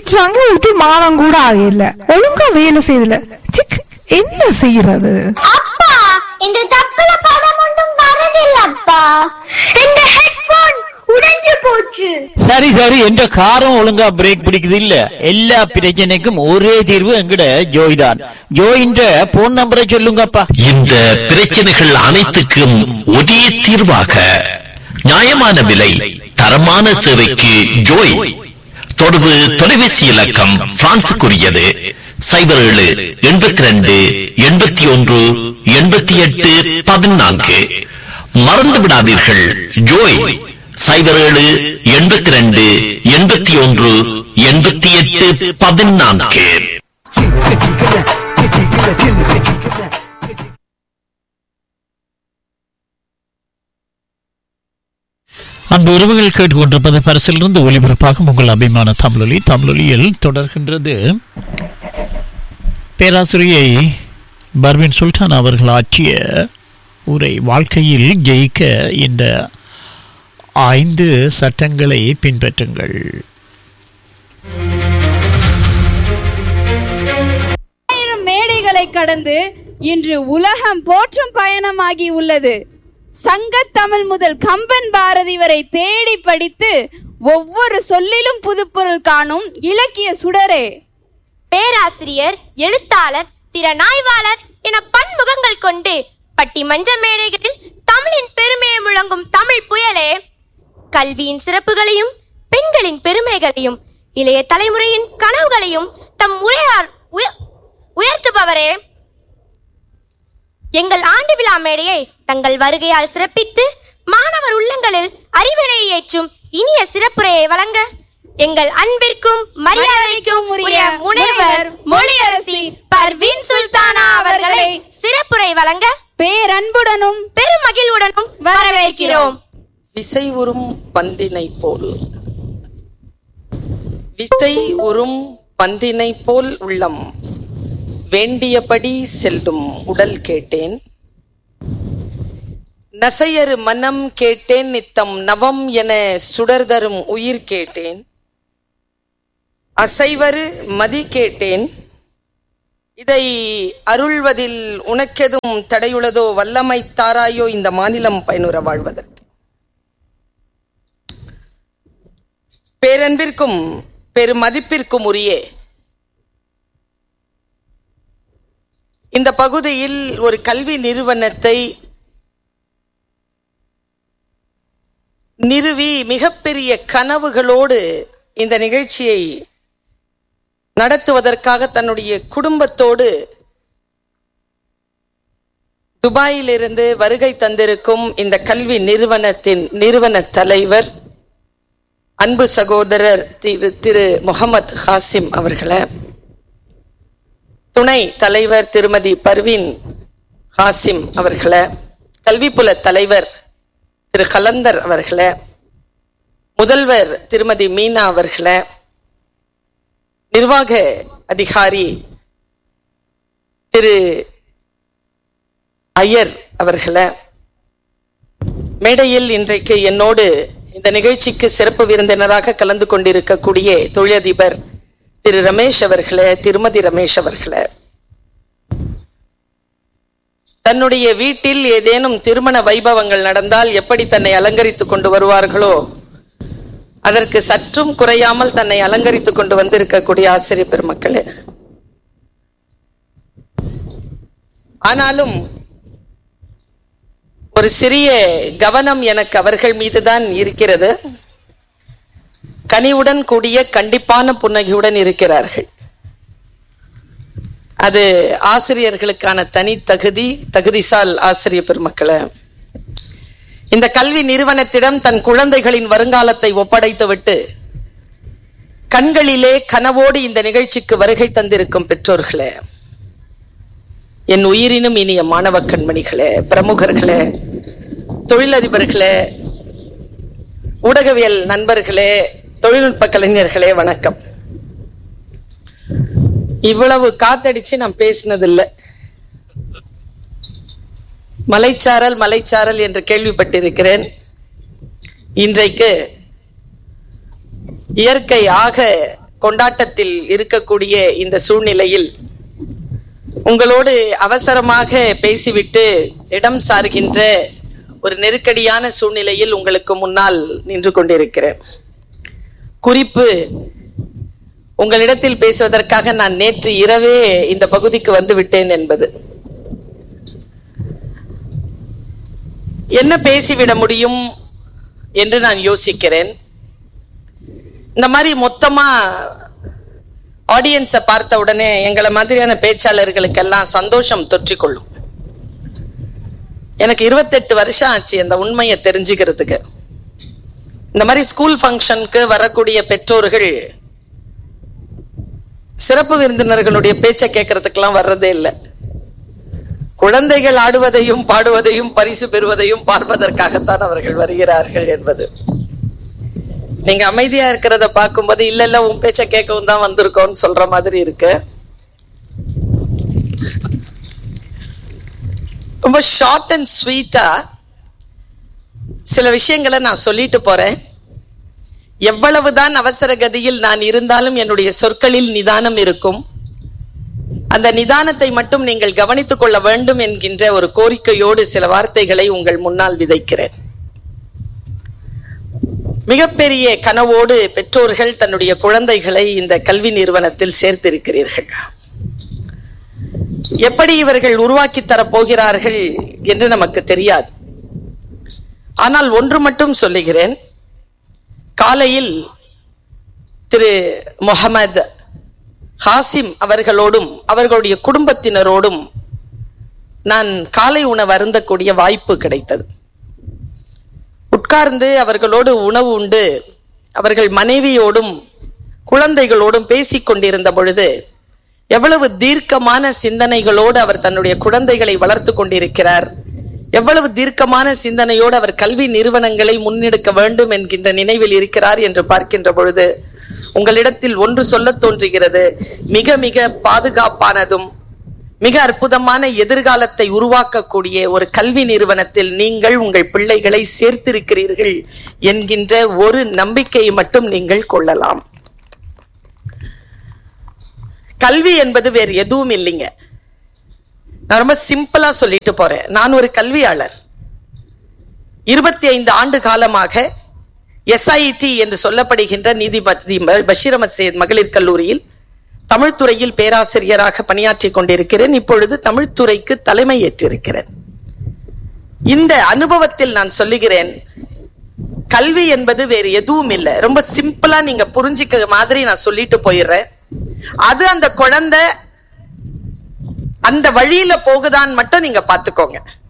திட்டுறாங்க ஒரு மானம் கூட ஆகல ஒழுங்கா வேலை செய்யல சிக் என்ன செய்யறது அப்பா இந்த தப்புல படம் ஒன்றும் வரதில்லப்பா இந்த ஹெட்போன் உடைஞ்சு போச்சு சரி சரி என்ற காரம் ஒழுங்கா பிரேக் பிடிக்குது இல்ல எல்லா பிரச்சனைக்கும் ஒரே தீர்வு எங்கட ஜோய் தான் ஜோயின்ற போன் நம்பரை சொல்லுங்கப்பா இந்த பிரச்சனைகள் அனைத்துக்கும் ஒரே தீர்வாக நியாயமான விலை தரமான சேவைக்கு ஜோய் தொடர்பு தொலைபேசி இலக்கம் பிரான்சுக்குரியது சைபர் ஏழு எண்பத்தி ரெண்டு எண்பத்தி ஒன்று எண்பத்தி எட்டு பதினான்கு மறந்து விடாதீர்கள் ஜோய் சைபர் ஏழு எண்பத்தி ரெண்டு எண்பத்தி ஒன்று எண்பத்தி எட்டு பதினான்கு Chica, chica, chica, chica, chica. அந்த உறவுகள் கேட்டுக்கொண்டிருப்பது பரிசிலிருந்து ஒளிபரப்பாகும் உங்கள் அபிமான தமிழொலி தமிழொலியில் தொடர்கின்றது பேராசிரியை பர்வின் சுல்தான் அவர்கள் ஆற்றிய உரை வாழ்க்கையில் ஜெயிக்க இந்த ஐந்து சட்டங்களை பின்பற்றுங்கள் ஆயிரம் மேடைகளை கடந்து இன்று உலகம் போற்றும் பயணமாகி உள்ளது சங்கத்தமிழ் முதல் கம்பன் பாரதி வரை தேடி படித்து ஒவ்வொரு சொல்லிலும் புதுப்பொருள் காணும் இலக்கிய சுடரே பேராசிரியர் எழுத்தாளர் திறனாய்வாளர் என பன்முகங்கள் கொண்டு பட்டி மஞ்ச மேடைகளில் தமிழின் பெருமையை முழங்கும் தமிழ் புயலே கல்வியின் சிறப்புகளையும் பெண்களின் பெருமைகளையும் இளைய தலைமுறையின் கனவுகளையும் தம் உரையார் உய- உயர்த்துபவரே எங்கள் ஆண்டு விழா மேடையை தங்கள் வருகையால் சிறப்பித்து மாணவர் உள்ளங்களில் அறிவினை ஏற்றும் இனிய சிறப்புரையை வழங்க எங்கள் அன்பிற்கும் மரியாதைக்கும் உரிய முனைவர் மொழியரசி பர்வீன் சுல்தானா அவர்களை சிறப்புரை வழங்க பேரன்புடனும் பெருமகிழ்வுடனும் வரவேற்கிறோம் விசை உறும் பந்தினை போல் விசை உறும் பந்தினை போல் உள்ளம் வேண்டியபடி செல்லும் உடல் கேட்டேன் நசையரு மனம் கேட்டேன் நித்தம் நவம் என சுடர் தரும் உயிர் கேட்டேன் அசைவரு மதி கேட்டேன் இதை அருள்வதில் உனக்கெதும் தடையுள்ளதோ வல்லமை தாராயோ இந்த மாநிலம் பயனுற வாழ்வதற்கு பேரன்பிற்கும் பெருமதிப்பிற்கும் உரிய இந்த பகுதியில் ஒரு கல்வி நிறுவனத்தை நிறுவி மிகப்பெரிய கனவுகளோடு இந்த நிகழ்ச்சியை நடத்துவதற்காக தன்னுடைய குடும்பத்தோடு துபாயிலிருந்து வருகை தந்திருக்கும் இந்த கல்வி நிறுவனத்தின் நிறுவன தலைவர் அன்பு சகோதரர் திரு திரு முகமது ஹாசிம் அவர்களை துணை தலைவர் திருமதி பர்வீன் ஹாசிம் அவர்களை கல்விப்புல தலைவர் திரு கலந்தர் அவர்களை முதல்வர் திருமதி மீனா அவர்களை நிர்வாக அதிகாரி திரு ஐயர் அவர்களை மேடையில் இன்றைக்கு என்னோடு இந்த நிகழ்ச்சிக்கு சிறப்பு விருந்தினராக கலந்து கொண்டிருக்கக்கூடிய தொழிலதிபர் திரு ரமேஷ் அவர்களே திருமதி ரமேஷ் அவர்களே தன்னுடைய வீட்டில் ஏதேனும் திருமண வைபவங்கள் நடந்தால் எப்படி தன்னை அலங்கரித்துக் கொண்டு வருவார்களோ அதற்கு சற்றும் குறையாமல் தன்னை அலங்கரித்துக் கொண்டு வந்திருக்கக்கூடிய ஆசிரியர் பெருமக்களே ஆனாலும் ஒரு சிறிய கவனம் எனக்கு அவர்கள் மீதுதான் இருக்கிறது கனிவுடன் கூடிய கண்டிப்பான புன்னகையுடன் இருக்கிறார்கள் அது ஆசிரியர்களுக்கான தனி தகுதி தகுதிசால் ஆசிரியர் பெருமக்களை இந்த கல்வி நிறுவனத்திடம் தன் குழந்தைகளின் வருங்காலத்தை ஒப்படைத்துவிட்டு கண்களிலே கனவோடு இந்த நிகழ்ச்சிக்கு வருகை தந்திருக்கும் பெற்றோர்களே என் உயிரினும் இனிய மாணவ கண்மணிகளே பிரமுகர்களே தொழிலதிபர்களே ஊடகவியல் நண்பர்களே தொழில்நுட்ப கலைஞர்களே வணக்கம் இவ்வளவு காத்தடிச்சு நான் பேசினதில்லை மலைச்சாரல் மலைச்சாரல் என்று கேள்விப்பட்டிருக்கிறேன் இன்றைக்கு இயற்கை ஆக கொண்டாட்டத்தில் இருக்கக்கூடிய இந்த சூழ்நிலையில் உங்களோடு அவசரமாக பேசிவிட்டு இடம் சார்கின்ற ஒரு நெருக்கடியான சூழ்நிலையில் உங்களுக்கு முன்னால் நின்று கொண்டிருக்கிறேன் குறிப்பு உங்களிடத்தில் பேசுவதற்காக நான் நேற்று இரவே இந்த பகுதிக்கு வந்து விட்டேன் என்பது என்ன பேசிவிட முடியும் என்று நான் யோசிக்கிறேன் இந்த மாதிரி மொத்தமா ஆடியன்ஸை பார்த்த உடனே எங்களை மாதிரியான பேச்சாளர்களுக்கெல்லாம் சந்தோஷம் தொற்றிக்கொள்ளும் எனக்கு இருபத்தெட்டு வருஷம் ஆச்சு அந்த உண்மையை தெரிஞ்சுக்கிறதுக்கு இந்த மாதிரி ஸ்கூல் ஃபங்க்ஷனுக்கு வரக்கூடிய பெற்றோர்கள் சிறப்பு விருந்தினர்களுடைய பேச்சை கேட்கறதுக்கெல்லாம் வர்றதே இல்லை குழந்தைகள் ஆடுவதையும் பாடுவதையும் பரிசு பெறுவதையும் பார்ப்பதற்காகத்தான் அவர்கள் வருகிறார்கள் என்பது நீங்க அமைதியா இருக்கிறத பார்க்கும்போது இல்ல இல்ல உன் பேச்ச கேட்கவும் தான் வந்திருக்கோம்னு சொல்ற மாதிரி இருக்கு ரொம்ப ஷார்ட் அண்ட் ஸ்வீட்டா சில விஷயங்களை நான் சொல்லிட்டு போறேன் எவ்வளவுதான் அவசர கதியில் நான் இருந்தாலும் என்னுடைய சொற்களில் நிதானம் இருக்கும் அந்த நிதானத்தை மட்டும் நீங்கள் கவனித்துக் கொள்ள வேண்டும் என்கின்ற ஒரு கோரிக்கையோடு சில வார்த்தைகளை உங்கள் முன்னால் விதைக்கிறேன் மிகப்பெரிய கனவோடு பெற்றோர்கள் தன்னுடைய குழந்தைகளை இந்த கல்வி நிறுவனத்தில் சேர்த்திருக்கிறீர்கள் எப்படி இவர்கள் உருவாக்கி தரப் போகிறார்கள் என்று நமக்கு தெரியாது ஆனால் ஒன்று மட்டும் சொல்லுகிறேன் காலையில் திரு முகமது ஹாசிம் அவர்களோடும் அவர்களுடைய குடும்பத்தினரோடும் நான் காலை உணவு அருந்தக்கூடிய வாய்ப்பு கிடைத்தது உட்கார்ந்து அவர்களோடு உணவு உண்டு அவர்கள் மனைவியோடும் குழந்தைகளோடும் பேசிக் கொண்டிருந்த பொழுது எவ்வளவு தீர்க்கமான சிந்தனைகளோடு அவர் தன்னுடைய குழந்தைகளை வளர்த்து கொண்டிருக்கிறார் எவ்வளவு தீர்க்கமான சிந்தனையோடு அவர் கல்வி நிறுவனங்களை முன்னெடுக்க வேண்டும் என்கின்ற நினைவில் இருக்கிறார் என்று பார்க்கின்ற பொழுது உங்களிடத்தில் ஒன்று சொல்ல தோன்றுகிறது மிக மிக பாதுகாப்பானதும் மிக அற்புதமான எதிர்காலத்தை உருவாக்கக்கூடிய ஒரு கல்வி நிறுவனத்தில் நீங்கள் உங்கள் பிள்ளைகளை சேர்த்திருக்கிறீர்கள் என்கின்ற ஒரு நம்பிக்கையை மட்டும் நீங்கள் கொள்ளலாம் கல்வி என்பது வேறு எதுவும் இல்லைங்க நான் ரொம்ப சிம்பிளா சொல்லிட்டு போறேன் நான் ஒரு கல்வியாளர் இருபத்தி ஐந்து ஆண்டு காலமாக எஸ்ஐடி என்று சொல்லப்படுகின்ற நீதிபதி பஷீர் அஹமத் சையத் மகளிர் கல்லூரியில் தமிழ்துறையில் பேராசிரியராக பணியாற்றி கொண்டிருக்கிறேன் இப்பொழுது தமிழ்துறைக்கு தலைமை ஏற்றிருக்கிறேன் இந்த அனுபவத்தில் நான் சொல்லுகிறேன் கல்வி என்பது வேறு எதுவும் இல்லை ரொம்ப சிம்பிளா நீங்க புரிஞ்சிக்க மாதிரி நான் சொல்லிட்டு போயிடுறேன் அது அந்த குழந்தை அந்த வழியில போகுதான்னு மட்டும் நீங்க பாத்துக்கோங்க